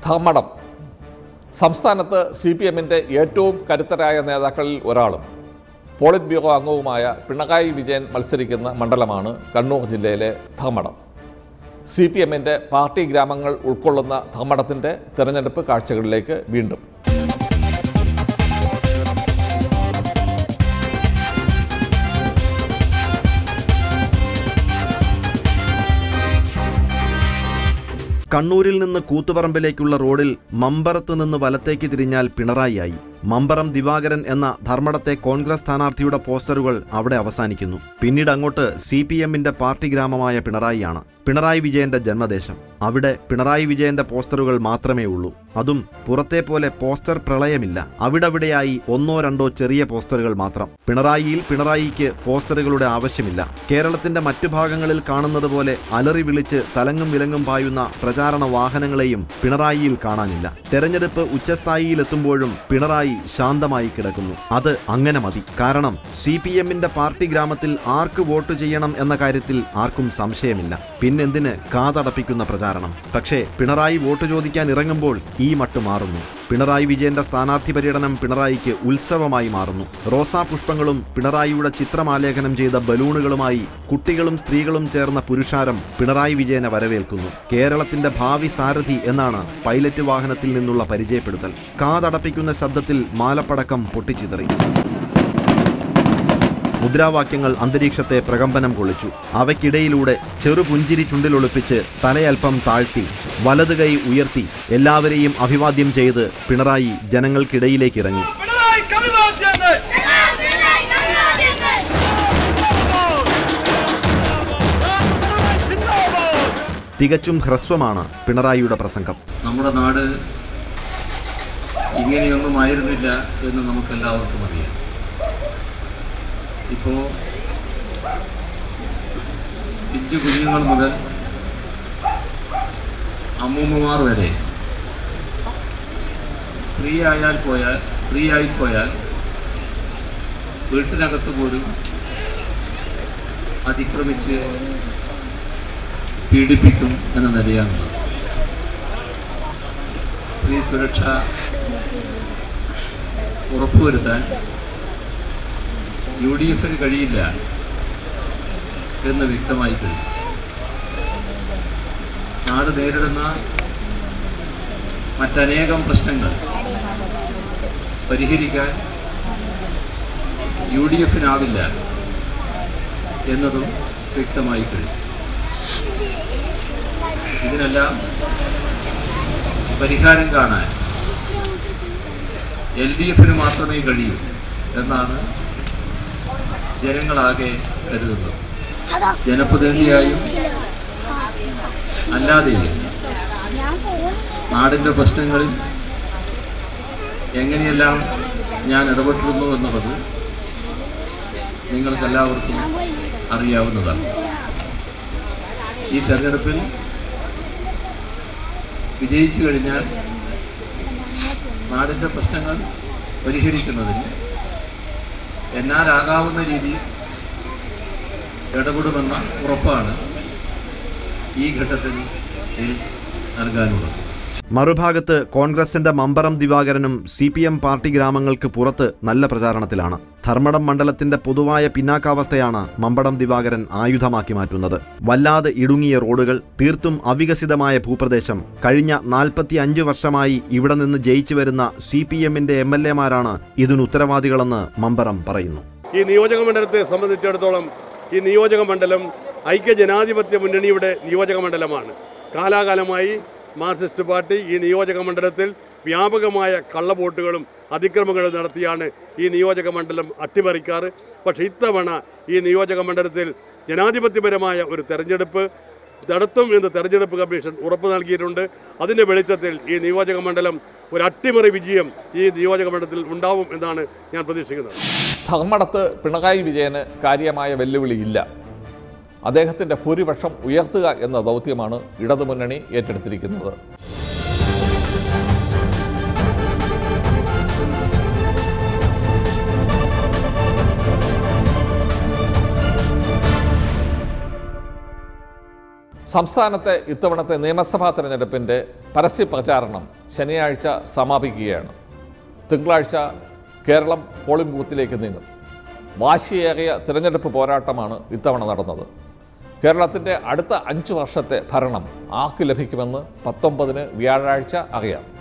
ധർമ്മടം സംസ്ഥാനത്ത് C P എമ്മിൻ്റെ ഏറ്റവും കരുത്തരായ നേതാക്കളിൽ ഒരാളും പോളിറ്റ് ബ്യൂറോ അംഗവുമായ പിണറായി വിജയൻ മത്സരിക്കുന്ന മണ്ഡലമാണ് കണ്ണൂർ ജില്ലയിലെ ധർമ്മടം സി പി എമ്മിൻ്റെ പാർട്ടി ഗ്രാമങ്ങൾ ഉൾക്കൊള്ളുന്ന ധർമ്മടത്തിൻ്റെ തെരഞ്ഞെടുപ്പ് കാഴ്ചകളിലേക്ക് വീണ്ടും കണ്ണൂരിൽ നിന്ന് കൂത്തുപറമ്പിലേക്കുള്ള റോഡിൽ മമ്പറത്ത് നിന്ന് വലത്തേക്ക് തിരിഞ്ഞാൽ പിണറായിയായി മമ്പറം ദിവാകരൻ എന്ന ധർമ്മടത്തെ കോൺഗ്രസ് സ്ഥാനാർത്ഥിയുടെ പോസ്റ്ററുകൾ അവിടെ അവസാനിക്കുന്നു പിന്നീട് അങ്ങോട്ട് സി പി എമ്മിന്റെ പാർട്ടി ഗ്രാമമായ പിണറായിയാണ് പിണറായി വിജയന്റെ ജന്മദേശം അവിടെ പിണറായി വിജയന്റെ പോസ്റ്ററുകൾ മാത്രമേ ഉള്ളൂ അതും പുറത്തെ പോലെ പോസ്റ്റർ പ്രളയമില്ല അവിടവിടെയായി ഒന്നോ രണ്ടോ ചെറിയ പോസ്റ്ററുകൾ മാത്രം പിണറായിയിൽ പിണറായിക്ക് പോസ്റ്ററുകളുടെ ആവശ്യമില്ല കേരളത്തിന്റെ മറ്റു ഭാഗങ്ങളിൽ കാണുന്നത് പോലെ അലറി വിളിച്ച് തലങ്ങും വിലങ്ങും പായുന്ന പ്രചാരണ വാഹനങ്ങളെയും പിണറായിയിൽ കാണാനില്ല തെരഞ്ഞെടുപ്പ് ഉച്ചസ്ഥായിയിലെത്തുമ്പോഴും പിണറായി ശാന്തമായി കിടക്കുന്നു അത് അങ്ങനെ മതി കാരണം സി പി എമ്മിന്റെ പാർട്ടി ഗ്രാമത്തിൽ ആർക്ക് വോട്ട് ചെയ്യണം എന്ന കാര്യത്തിൽ ആർക്കും സംശയമില്ല പിന്നെന്തിന് കാതടപ്പിക്കുന്ന പ്രചാരണം പക്ഷേ പിണറായി വോട്ട് ചോദിക്കാൻ ഇറങ്ങുമ്പോൾ ഈ മട്ട് മാറുന്നു പിണറായി വിജയന്റെ സ്ഥാനാർത്ഥി പര്യടനം പിണറായിക്ക് ഉത്സവമായി മാറുന്നു റോസാ പുഷ്പങ്ങളും പിണറായിയുടെ ചിത്രമാലേഖനം ചെയ്ത ബലൂണുകളുമായി കുട്ടികളും സ്ത്രീകളും ചേർന്ന പുരുഷാരം പിണറായി വിജയനെ വരവേൽക്കുന്നു കേരളത്തിന്റെ ഭാവി സാരഥി എന്നാണ് പൈലറ്റ് വാഹനത്തിൽ നിന്നുള്ള പരിചയപ്പെടുത്തൽ കാതടപ്പിക്കുന്ന ശബ്ദത്തിൽ മാലപ്പടക്കം പൊട്ടിച്ചിതറി മുദ്രാവാക്യങ്ങൾ അന്തരീക്ഷത്തെ പ്രകമ്പനം കൊള്ളിച്ചു അവയ്ക്കിടയിലൂടെ ചെറുപുഞ്ചിരി ചുണ്ടിലൊളിപ്പിച്ച് തലയൽപ്പം താഴ്ത്തി വലത് കൈ ഉയർത്തി എല്ലാവരെയും അഭിവാദ്യം ചെയ്ത് പിണറായി ജനങ്ങൾക്കിടയിലേക്ക് ഇറങ്ങി പിണറായി കവിതാദ്യങ്ങൾ തികച്ചും ഹ്രസ്വമാണ് പിണറായിയുടെ പ്രസംഗം നമ്മുടെ നാട് ഇങ്ങനെയൊന്നും ആയിരുന്നില്ല എന്ന് നമുക്കെല്ലാവർക്കും അറിയാം ഇപ്പോൾ പിഞ്ചു കുഞ്ഞുങ്ങൾ മുതൽ അമ്മൂമ്മമാർ വരെ സ്ത്രീയായാൽ പോയാൽ സ്ത്രീയായി പോയാൽ വീട്ടിനകത്ത് പോലും അതിക്രമിച്ച് പീഡിപ്പിക്കും എന്ന നിലയാണുള്ളത് സ്ത്രീ സുരക്ഷ ഉറപ്പുവരുത്താൻ യു ഡി എഫിന് കഴിയില്ല എന്ന് വ്യക്തമായി കഴിഞ്ഞു നാട് നേരിടുന്ന മറ്റനേകം പ്രശ്നങ്ങൾ പരിഹരിക്കാൻ യു ഡി എഫിനാവില്ല എന്നതും വ്യക്തമായി കഴിഞ്ഞു ഇതിനെല്ലാം പരിഹാരം കാണാൻ എൽ ഡി എഫിന് മാത്രമേ കഴിയൂ എന്നാണ് ജനങ്ങളാകെ കരുതുന്നത് ജനപ്രതിനിധിയായും അല്ലാതെയും നാടിൻ്റെ പ്രശ്നങ്ങളിൽ എങ്ങനെയെല്ലാം ഞാൻ ഇടപെട്ടിരുന്നു എന്നുള്ളത് നിങ്ങൾക്കെല്ലാവർക്കും അറിയാവുന്നതാണ് ഈ തെരഞ്ഞെടുപ്പിൽ വിജയിച്ചു കഴിഞ്ഞാൽ നാടിൻ്റെ പ്രശ്നങ്ങൾ പരിഹരിക്കുന്നതിന് എന്നാലാകാവുന്ന രീതിയിൽ ഇടപെടുമെന്ന ഉറപ്പാണ് ഈ ഘട്ടത്തിൽ എനിക്ക് നൽകാനുള്ളത് മറുഭാഗത്ത് കോൺഗ്രസിന്റെ മമ്പറം ദിവാകരനും സി പി എം പാർട്ടി ഗ്രാമങ്ങൾക്ക് പുറത്ത് നല്ല പ്രചാരണത്തിലാണ് ധർമ്മടം മണ്ഡലത്തിന്റെ പൊതുവായ പിന്നാക്കാവസ്ഥയാണ് മമ്പടം ദിവാകരൻ ആയുധമാക്കി മാറ്റുന്നത് വല്ലാതെ ഇടുങ്ങിയ റോഡുകൾ തീർത്തും അവികസിതമായ ഭൂപ്രദേശം കഴിഞ്ഞ നാൽപ്പത്തി അഞ്ച് വർഷമായി ഇവിടെ നിന്ന് ജയിച്ചു വരുന്ന സി പി എമ്മിന്റെ എം എൽ എമാരാണ് ഇതിന് ഉത്തരവാദികളെന്ന് മമ്പറം പറയുന്നു ഈ നിയോജക മണ്ഡലത്തെ സംബന്ധിച്ചിടത്തോളം ഈ നിയോജക മണ്ഡലം ഐക്യ ജനാധിപത്യ മുന്നണിയുടെ നിയോജക മണ്ഡലമാണ് കാലാകാലമായി മാർക്സിസ്റ്റ് പാർട്ടി ഈ നിയോജക മണ്ഡലത്തിൽ വ്യാപകമായ കള്ളവോട്ടുകളും അതിക്രമങ്ങളും നടത്തിയാണ് ഈ നിയോജക മണ്ഡലം അട്ടിമറിക്കാറ് പക്ഷേ ഇത്തവണ ഈ നിയോജക മണ്ഡലത്തിൽ ജനാധിപത്യപരമായ ഒരു തെരഞ്ഞെടുപ്പ് നടത്തും എന്ന് തെരഞ്ഞെടുപ്പ് കമ്മീഷൻ ഉറപ്പ് നൽകിയിട്ടുണ്ട് അതിൻ്റെ വെളിച്ചത്തിൽ ഈ നിയോജക മണ്ഡലം ഒരു അട്ടിമറി വിജയം ഈ നിയോജക മണ്ഡലത്തിൽ ഉണ്ടാവും എന്നാണ് ഞാൻ പ്രതീക്ഷിക്കുന്നത് ധർമ്മടത്ത് പിണറായി വിജയന് കാര്യമായ വെല്ലുവിളിയില്ല അദ്ദേഹത്തിൻ്റെ ഭൂരിപക്ഷം ഉയർത്തുക എന്ന ദൗത്യമാണ് ഇടതുമുന്നണി ഏറ്റെടുത്തിരിക്കുന്നത് സംസ്ഥാനത്തെ ഇത്തവണത്തെ നിയമസഭാ തെരഞ്ഞെടുപ്പിൻ്റെ പരസ്യ പ്രചാരണം ശനിയാഴ്ച സമാപിക്കുകയാണ് തിങ്കളാഴ്ച കേരളം പോളിംഗ് ബൂത്തിലേക്ക് നീങ്ങും വാശിയേറിയ തിരഞ്ഞെടുപ്പ് പോരാട്ടമാണ് ഇത്തവണ നടന്നത് കേരളത്തിൻ്റെ അടുത്ത അഞ്ച് വർഷത്തെ ഭരണം ആർക്ക് ലഭിക്കുമെന്ന് പത്തൊമ്പതിന് വ്യാഴാഴ്ച അറിയാം